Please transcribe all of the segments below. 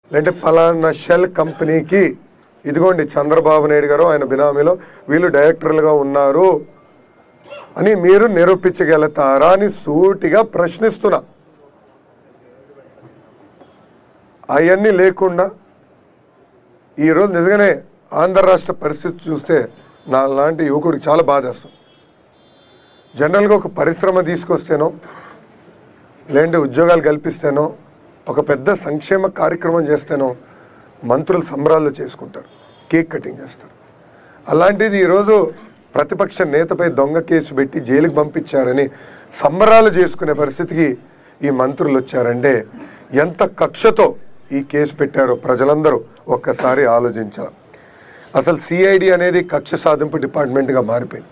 లేదంటే పలానా షెల్ కంపెనీకి ఇదిగోండి చంద్రబాబు నాయుడు గారు ఆయన బినామీలో వీళ్ళు డైరెక్టర్లుగా ఉన్నారు అని మీరు నిరూపించగలుగుతారా అని సూటిగా ప్రశ్నిస్తున్నా అవన్నీ లేకుండా ఈరోజు నిజంగానే ఆంధ్ర రాష్ట్ర పరిస్థితి చూస్తే నా లాంటి యువకుడికి చాలా బాధేస్తుంది జనరల్గా ఒక పరిశ్రమ తీసుకొస్తేనో లేదంటే ఉద్యోగాలు కల్పిస్తేనో ఒక పెద్ద సంక్షేమ కార్యక్రమం చేస్తేనో మంత్రులు సంబరాలు చేసుకుంటారు కేక్ కటింగ్ చేస్తారు అలాంటిది ఈరోజు ప్రతిపక్ష నేతపై దొంగ కేసు పెట్టి జైలుకి పంపించారని సంబరాలు చేసుకునే పరిస్థితికి ఈ మంత్రులు వచ్చారంటే ఎంత కక్షతో ఈ కేసు పెట్టారో ప్రజలందరూ ఒక్కసారి ఆలోచించాలి అసలు సిఐడి అనేది కక్ష సాధింపు డిపార్ట్మెంట్గా మారిపోయింది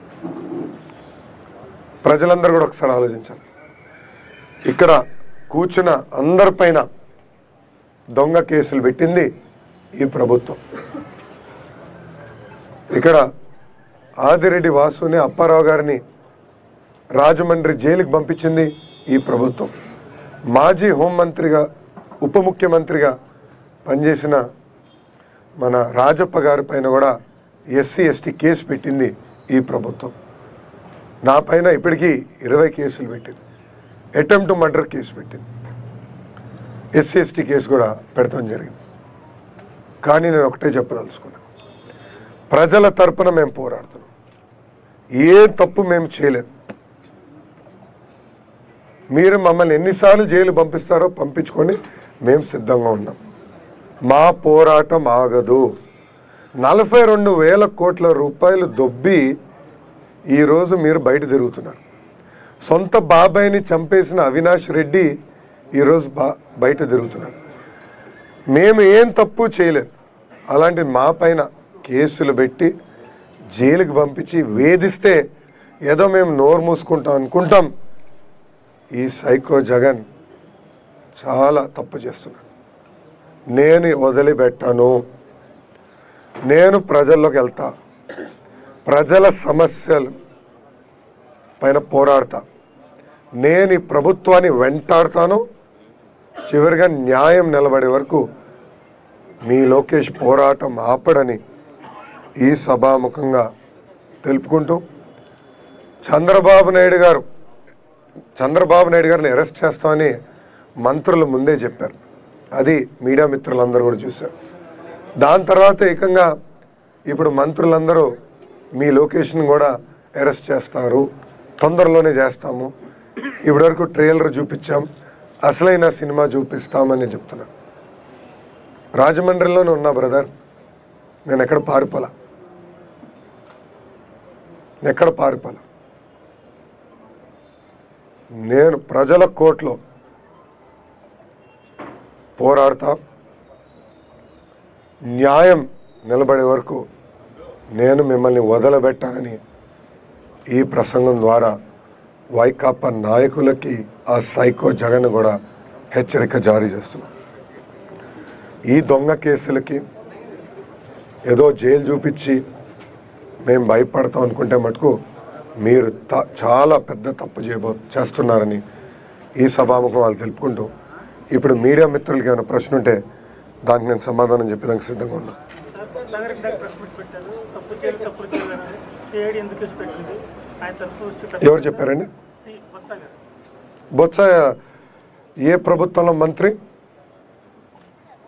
ప్రజలందరూ కూడా ఒకసారి ఆలోచించాలి ఇక్కడ కూర్చున్న అందరిపైన దొంగ కేసులు పెట్టింది ఈ ప్రభుత్వం ఇక్కడ ఆదిరెడ్డి వాసుని అప్పారావు గారిని రాజమండ్రి జైలుకి పంపించింది ఈ ప్రభుత్వం మాజీ హోంమంత్రిగా ఉప ముఖ్యమంత్రిగా పనిచేసిన మన రాజప్ప గారి పైన కూడా ఎస్సీ ఎస్టీ కేసు పెట్టింది ఈ ప్రభుత్వం నా పైన ఇప్పటికీ ఇరవై కేసులు పెట్టింది అటెంప్ట్ మర్డర్ కేసు పెట్టింది ఎస్సీ ఎస్టీ కేసు కూడా పెడతాం జరిగింది కానీ నేను ఒకటే చెప్పదలుచుకున్నాను ప్రజల తరపున మేము పోరాడుతున్నాం ఏ తప్పు మేము చేయలేదు మీరు మమ్మల్ని ఎన్నిసార్లు జైలు పంపిస్తారో పంపించుకొని మేము సిద్ధంగా ఉన్నాం మా పోరాటం ఆగదు నలభై రెండు వేల కోట్ల రూపాయలు దొబ్బి ఈరోజు మీరు బయట తిరుగుతున్నారు సొంత బాబాయిని చంపేసిన అవినాష్ రెడ్డి ఈరోజు బా బయట తిరుగుతున్నారు మేము ఏం తప్పు చేయలేదు అలాంటి మా పైన కేసులు పెట్టి జైలుకి పంపించి వేధిస్తే ఏదో మేము నోరు మూసుకుంటాం అనుకుంటాం ఈ సైకో జగన్ చాలా తప్పు చేస్తున్నాడు నేను వదిలిపెట్టను నేను ప్రజల్లోకి వెళ్తా ప్రజల సమస్యలు పైన పోరాడతా నేను ఈ ప్రభుత్వాన్ని వెంటాడుతాను చివరిగా న్యాయం నిలబడే వరకు మీ లోకేష్ పోరాటం ఆపడని ఈ సభాముఖంగా తెలుపుకుంటూ చంద్రబాబు నాయుడు గారు చంద్రబాబు నాయుడు గారిని అరెస్ట్ చేస్తామని మంత్రులు ముందే చెప్పారు అది మీడియా మిత్రులందరూ కూడా చూశారు దాని తర్వాత ఏకంగా ఇప్పుడు మంత్రులందరూ మీ లొకేషన్ కూడా అరెస్ట్ చేస్తారు తొందరలోనే చేస్తాము ఇప్పటివరకు ట్రైలర్ చూపించాం అసలైన సినిమా చూపిస్తామని చెప్తున్నా రాజమండ్రిలోనే ఉన్నా బ్రదర్ నేను ఎక్కడ పారిపోలా ఎక్కడ పారిపోలా నేను ప్రజల కోర్టులో పోరాడతా న్యాయం నిలబడే వరకు నేను మిమ్మల్ని వదలబెట్టానని ఈ ప్రసంగం ద్వారా వైకాపా నాయకులకి ఆ సైకో జగన్ కూడా హెచ్చరిక జారీ చేస్తున్నాం ఈ దొంగ కేసులకి ఏదో జైలు చూపించి మేము భయపడతాం అనుకుంటే మటుకు మీరు త- చాలా పెద్ద తప్పు చేయబో చేస్తున్నారని ఈ సభాముఖం వాళ్ళు తెలుపుకుంటూ ఇప్పుడు మీడియా మిత్రులకి ఏమైనా ప్రశ్న ఉంటే దానికి నేను సమాధానం చెప్పేదానికి సిద్ధంగా ఉన్నా సంగారెడ్డి దాకా ప్రెస్ మీట్ పెట్టారు తప్పు చేయాలి తప్పు చేయాలని సిఐడి ఎందుకు కేసు పెట్టింది ఆయన తరఫు ఎవరు చెప్పారండి సి వత్స గారు బొత్స ఏ ప్రభుత్వంలో మంత్రి